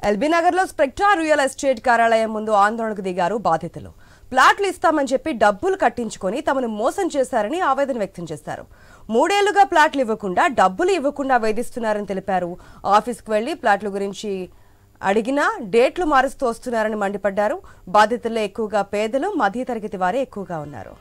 LB నగర్లో స్ప్రెక్టా real estate కార్యాలయం ముందు ఆందోళనకు దిగారు బాధితులు ప్లాట్లు ఇస్తామని చెప్పి డబ్బులు కట్టించుకొని తమను మోసం చేశారని ఆవేదన వ్యక్తం చేశారు మూడేళ్లుగా ప్లాట్లు ఇవ్వకుండా డబ్బులు ఇవ్వకుండా వేధిస్తున్నారని తెలిపారు ఆఫీస్కు వెళ్లి ప్లాట్ల గురించి అడిగినా డేట్లు మారుస్తూ వస్తున్నారని మండిపడ్డారు బాధితుల్లో ఎక్కువగా పేదలు మధ్యతరగతి వారే ఎక్కువగా ఉన్నారు